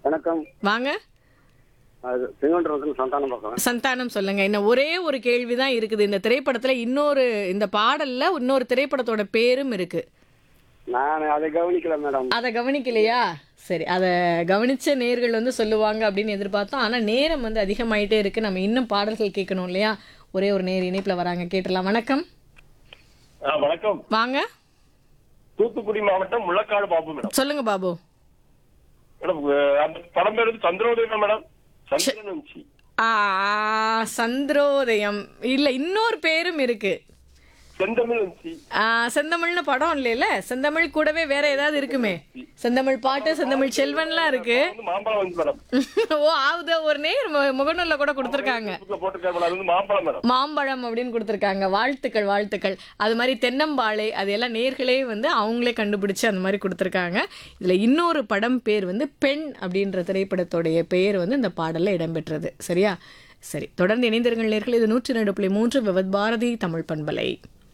வணக்கம் வாங்க அது செங்கோட்டரத்தில் சந்தானம் பார்க்குறேன் சந்தானம் சொல்லுங்க இன்னும் ஒரே ஒரு கேள்வி தான் இருக்குது இந்த திரைப்படத்துல இன்னொரு இந்த பாடல்ல இன்னொரு திரைப்படத்தோட பேரும் இருக்கு நான் அதை கவனிக்கல மேடம் அதை கவனிக்கலையா சரி அதை கவனிச்ச நேர்கள் வந்து சொல்லுவாங்க அப்படின்னு எதிர்பார்த்தோம் ஆனா நேரம் வந்து அதிகமாயிட்டே இருக்கு நம்ம இன்னும் பாடல்கள் கேட்கணும் இல்லையா ஒரே ஒரு நேர் இணைப்புல வராங்க கேட்டலாம் வணக்கம் ஆ, வணக்கம் வாங்க தூத்துக்குடி மாவட்டம் முள்ளக்காடு பாபு மேடம் சொல்லுங்க பாபு மேடம் அஹ், அந்த படம் பேர் வந்து சந்திரோதயம் மேடம் சந்திரன் வந்துச்சு ஆ, சந்திரோதயம் இல்ல இன்னொரு பேரும் இருக்கு செந்தமிழ் வந்துச்சு ஆ, செந்தமிழ்னு படம் இல்லைல்ல செந்தமிழ் கூடவே வேற ஏதாவது இருக்குமே செந்தமிழ் பாட்டு செந்தமிழ் செல்வன்லாம் இருக்கு வந்து மாம்பழம் வந்து மேடம் ஓ ஆவுத ஒரு நேர் மு- முகநூல்ல கூட கொடுத்துருக்காங்க Facebookல போட்டிருக்காரு மேடம் அது வந்து மாம்பழம் மேடம் மாம்பழம் அப்படின்னு கொடுத்துருக்காங்க வாழ்த்துக்கள் வாழ்த்துக்கள் அது மாதிரி தென்னம்பாளை அது எல்லாம் நேர்களே வந்து அவங்களே கண்டுபிடிச்சு அந்த மாதிரி கொடுத்துருக்காங்க இதுல இன்னொரு படம் பேர் வந்து பெண் அப்படின்ற திரைப்படத்துடைய பெயர் வந்து இந்த பாடல்ல இடம்பெற்றது சரியா சரி தொடர்ந்து இணைந்திருங்கள் நேர்கள் இது நூற்றி ரெண்டு புள்ளி மூன்று விவத் பாரதி தமிழ் பண்பலை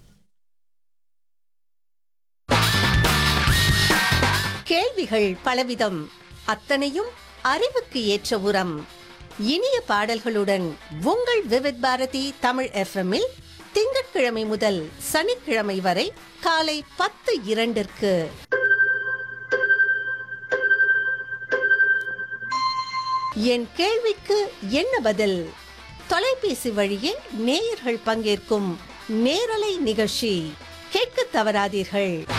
கேள்விகள் பலவிதம் அத்தனையும் அறிவுக்கு ஏற்ற உரம் இனிய பாடல்களுடன் உங்கள் விவித் பாரதி தமிழ் எஃப்எம்மில் திங்கட்கிழமை முதல் சனிக்கிழமை வரை காலை பத்து இரண்டிற்கு என் கேள்விக்கு என்ன பதில் தொலைபேசி வழியே நேயர்கள் பங்கேற்கும் நேரலை நிகழ்ச்சி கேட்க தவறாதீர்கள்